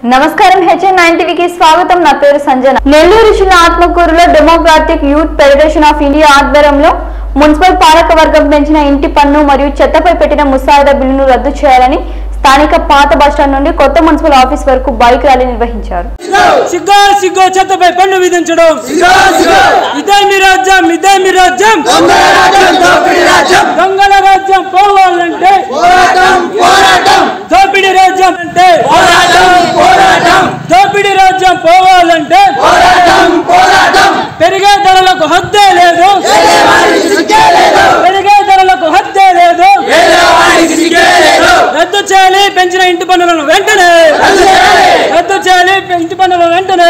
నమస్కారం HN nine టీవీకి స్వాగతం నా పేరు సంజన నెల్లూరు జిల్లా ఆత్మకూరులో democratic youth federation of India ఆధ్వర్యంలో మున్సిపల్ పాలక వర్గం పెంచిన ఇంటి పన్ను మరియు చెత్తపై పెట్టిన ముసాయిదా బిల్లును రద్దు చేయాలని స్థానిక పాత బస్టాండ్ నుండి కొత్త మున్సిపల్ ఆఫీస్ వరకు బైక్ ర్యాలీ నిర్వహించారు సిగ్గో సిగ్గో చెత్తపై పన్ను విధించడం ఇదే మీ రాజ్యం ఇదే మీ రాజ్యం దొంగల రాజ్యం పోవాలంటే దోపిడి రాజ్యం అంటే దోపిడి రాజ్యం పోవాలంటే పెరిగే ధరలకు హద్దే లేదు పెరిగే ధరలకు హద్దే లేదు రద్దు చేయాలి పెంచిన ఇంటి పన్నులను వెంటనే రద్దు చేయాలి ఇంటి పన్నులను వెంటనే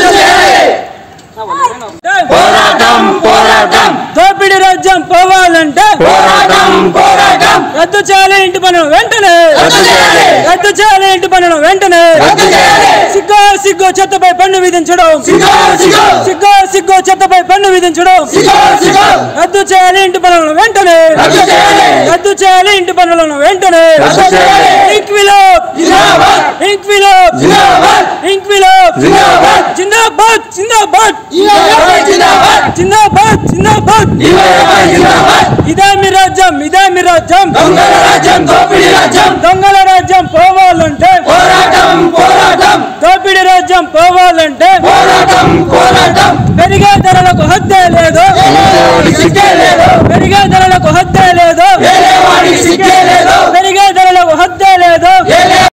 పోరాటం పోరాటం దోపిడి రాజ్యం పోవాలంటే పోరాటం పోరాటం రద్దు చేయాలి ఇంటి పన్నును వెంటనే రద్దు చేయాలి. రద్దు చేయాలి ఇంటి పన్నును వెంటనే రద్దు చేయాలి. సిగ్గో సిగ్గో చెత్తపై పన్ను విధించడం సిగ్గో, సిగ్గో. సిగ్గో సిగ్గో చెత్తపై పన్ను విధించడం సిగ్గో, సిగ్గో. రద్దు చేయాలి ఇంటి పన్నులను వెంటనే రద్దు చేయాలి. రద్దు చేయాలి ఇంటి పన్నులను వెంటనే రద్దు చేయాలి. ఇంక్విలాబ్ జిందాబాద్. ఇంక్విలాబ్ జిందాబాద్. ఇంక్విలాబ్ జిందాబాద్. జిందాబాద్ జిందాబాద్ జిందాబాద్, జిందాబాద్. జిందాబాద్ జిందాబాద్ జిందాబాద్, జిందాబాద్. ఇదే మీ రాజ్యం ఇదే మీ రాజ్యం దొంగల రాజ్యం దోపిడి రాజ్యం దొంగల రాజ్యం పోవాలంటే పోరాటం పోరాటం దోపిడి రాజ్యం పోవాలంటే పోరాటం పోరాటం పెరిగే ధరలకు హద్దే లేదు ఎవరి సిగ్గే లేదు పెరిగే ధరలకు హద్దే